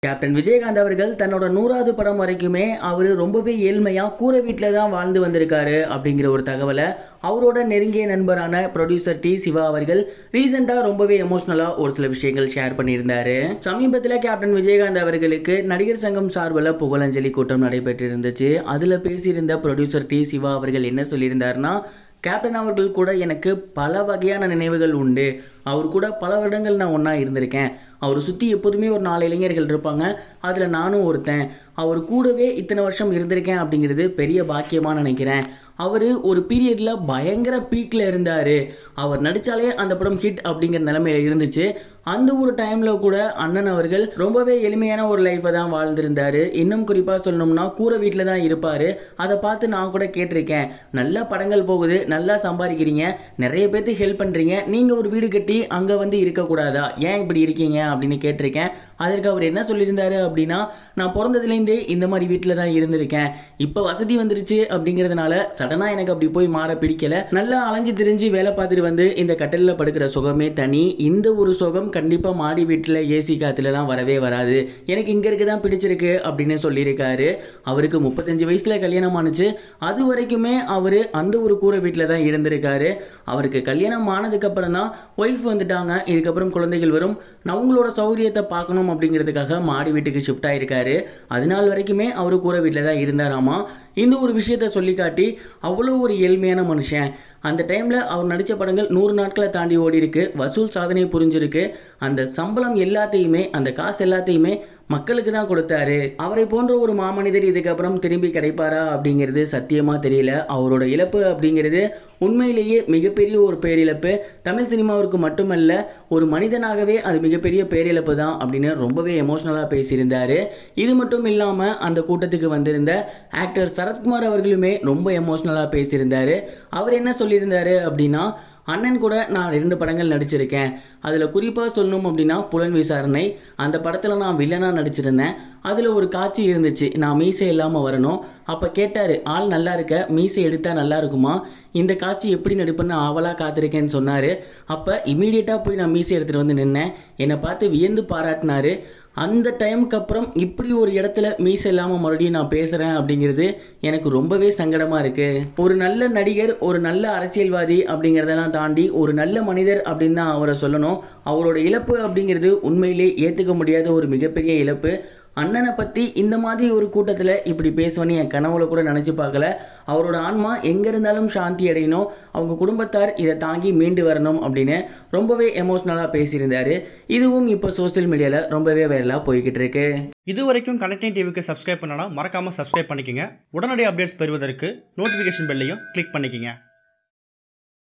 captain Vijayakanth அவர்கள் தன்னோட நூறாவது படம் வரைக்குமே அவர் ரொம்பவே ஏழ்மையாக கூரை வீட்டில் தான் வாழ்ந்து வந்திருக்காரு அப்படிங்கிற ஒரு தகவலை அவரோட நெருங்கிய நண்பரான ப்ரொடியூசர் டி சிவா அவர்கள் ரீசெண்டாக ரொம்பவே எமோஷ்னலாக ஒரு சில விஷயங்கள் ஷேர் பண்ணியிருந்தாரு சமீபத்தில் கேப்டன் விஜயகாந்த் அவர்களுக்கு நடிகர் சங்கம் சார்பில் புகழஞ்சலி கூட்டம் நடைபெற்று இருந்துச்சு அதில் பேசியிருந்த ப்ரொடியூசர் டி சிவா அவர்கள் என்ன சொல்லியிருந்தாருன்னா கேப்டன் அவர்கள் கூட எனக்கு பல வகையான நினைவுகள் உண்டு அவர் கூட பல வருடங்கள் நான் ஒன்றா இருந்திருக்கேன் அவர் சுற்றி எப்போதுமே ஒரு நாலு இளைஞர்கள் இருப்பாங்க அதில் நானும் ஒருத்தன் அவர் கூடவே இத்தனை வருஷம் இருந்திருக்கேன் அப்படிங்கிறது பெரிய பாக்கியமாக நினைக்கிறேன் அவர் ஒரு பீரியடில் பயங்கர பீக்கில் இருந்தார் அவர் நடித்தாலே அந்த படம் ஹிட் அப்படிங்கிற நிலமையில இருந்துச்சு அந்த ஒரு டைமில் கூட அண்ணன் அவர்கள் ரொம்பவே எளிமையான ஒரு லைஃப்பை தான் வாழ்ந்திருந்தார் இன்னும் குறிப்பாக சொல்லணும்னா கூரை வீட்டில் தான் இருப்பார் அதை பார்த்து நான் கூட கேட்டிருக்கேன் நல்லா படங்கள் போகுது நல்லா சம்பாதிக்கிறீங்க நிறைய பேர்த்துக்கு ஹெல்ப் பண்ணுறீங்க நீங்கள் ஒரு வீடு கட்டி அங்கே வந்து இருக்கக்கூடாதா ஏன் இப்படி இருக்கீங்க அப்படின்னு கேட்டிருக்கேன் அதற்கு அவர் என்ன சொல்லியிருந்தாரு அப்படின்னா நான் பிறந்ததுலேருந்தே இந்த மாதிரி வீட்டில் தான் இருந்திருக்கேன் இப்போ வசதி வந்துருச்சு அப்படிங்கிறதுனால சடனாக எனக்கு அப்படி போய் மாற பிடிக்கல நல்லா அலைஞ்சு திரிஞ்சு வேலை பார்த்துட்டு வந்து இந்த கட்டலில் படுக்கிற சுகமே தனி இந்த ஒரு சுகம் கண்டிப்பாக மாடி வீட்டில் ஏசி காற்றுலலாம் வரவே வராது எனக்கு இங்கே இருக்க தான் பிடிச்சிருக்கு அப்படின்னு சொல்லியிருக்காரு அவருக்கு முப்பத்தஞ்சு வயசில் கல்யாணம் ஆனுச்சு அது வரைக்குமே அவர் அந்த ஒரு கூரை வீட்டில் தான் இருந்திருக்காரு அவருக்கு கல்யாணம் ஆனதுக்கப்புறம் தான் ஒய்ஃப் வந்துட்டாங்க இதுக்கப்புறம் குழந்தைகள் வரும் நான் உங்களோட சௌகரியத்தை பார்க்கணும் அப்படிங்கிறதுக்காக மாடி வீட்டுக்கு ஷிஃப்ட் ஆயிருக்காரு அது நாள் வரைக்குமே அவர் கூரை வீட்டில் தான் இருந்தாராமா இந்த ஒரு விஷயத்த சொல்லி காட்டி அவ்வளோ ஒரு ஏழ்மையான மனுஷன் அந்த டைமில் அவர் நடித்த படங்கள் நூறு நாட்களை தாண்டி ஓடி இருக்கு வசூல் சாதனை புரிஞ்சிருக்கு அந்த சம்பளம் எல்லாத்தையுமே அந்த காசு எல்லாத்தையுமே மக்களுக்கு தான் கொடுத்தாரு அவரை போன்ற ஒரு மாமனிதர் இதுக்கப்புறம் திரும்பி கிடைப்பாரா அப்படிங்கிறது சத்தியமாக தெரியல அவரோட இழப்பு அப்படிங்கிறது உண்மையிலேயே மிகப்பெரிய ஒரு பேரிழப்பு தமிழ் சினிமாவிற்கு மட்டுமல்ல ஒரு மனிதனாகவே அது மிகப்பெரிய பேரிழப்பு தான் அப்படின்னு ரொம்பவே எமோஷ்னலாக பேசியிருந்தார் இது மட்டும் இல்லாமல் அந்த கூட்டத்துக்கு வந்திருந்த ஆக்டர் சரத்குமார் அவர்களுமே ரொம்ப எமோஷ்னலாக பேசியிருந்தார் அவர் என்ன சொல்லியிருந்தாரு அப்படின்னா அண்ணன் கூட நான் ரெண்டு படங்கள் நடிச்சிருக்கேன் அதில் குறிப்பாக சொல்லணும் அப்படின்னா புலன் விசாரணை அந்த படத்தில் நான் வில்லனாக நடிச்சிருந்தேன் அதில் ஒரு காட்சி இருந்துச்சு நான் மீசை இல்லாமல் வரணும் அப்போ கேட்டார் ஆள் நல்லா இருக்க மீசை எடுத்தால் நல்லா இருக்குமா இந்த காட்சி எப்படி நடிப்பேன்னு ஆவலாக காத்திருக்கேன்னு சொன்னார் அப்போ இமீடியட்டாக போய் நான் மீசை எடுத்துகிட்டு வந்து நின்னேன் என்னை பார்த்து வியந்து பாராட்டினாரு அந்த டைமுக்கு அப்புறம் இப்படி ஒரு இடத்துல மீசை இல்லாமல் மறுபடியும் நான் பேசுகிறேன் அப்படிங்கிறது எனக்கு ரொம்பவே சங்கடமாக இருக்குது ஒரு நல்ல நடிகர் ஒரு நல்ல அரசியல்வாதி அப்படிங்கிறதெல்லாம் தாண்டி ஒரு நல்ல மனிதர் அப்படின்னு தான் அவரை சொல்லணும் அவரோட இழப்பு அப்படிங்கிறது உண்மையிலே ஏற்றுக்க முடியாத ஒரு மிகப்பெரிய இழப்பு அண்ணனை பற்றி இந்த மாதிரி ஒரு கூட்டத்தில் இப்படி பேசுவேன்னு என் கனவுல கூட நினச்சி பார்க்கல அவரோட ஆன்மா எங்கே இருந்தாலும் சாந்தி அடையணும் அவங்க குடும்பத்தார் இதை தாங்கி மீண்டு வரணும் அப்படின்னு ரொம்பவே எமோஷ்னலாக பேசியிருந்தாரு இதுவும் இப்போ சோஷியல் மீடியாவில் ரொம்பவே வைரலாக போய்கிட்டு இருக்கு இது வரைக்கும் கனெக்டிங் டிவிக்கு சப்ஸ்கிரைப் பண்ணனா மறக்காமல் சப்ஸ்கிரைப் பண்ணிக்கங்க உடனடி அப்டேட்ஸ் பெறுவதற்கு நோட்டிஃபிகேஷன் பெல்லையும் கிளிக் பண்ணிக்கங்க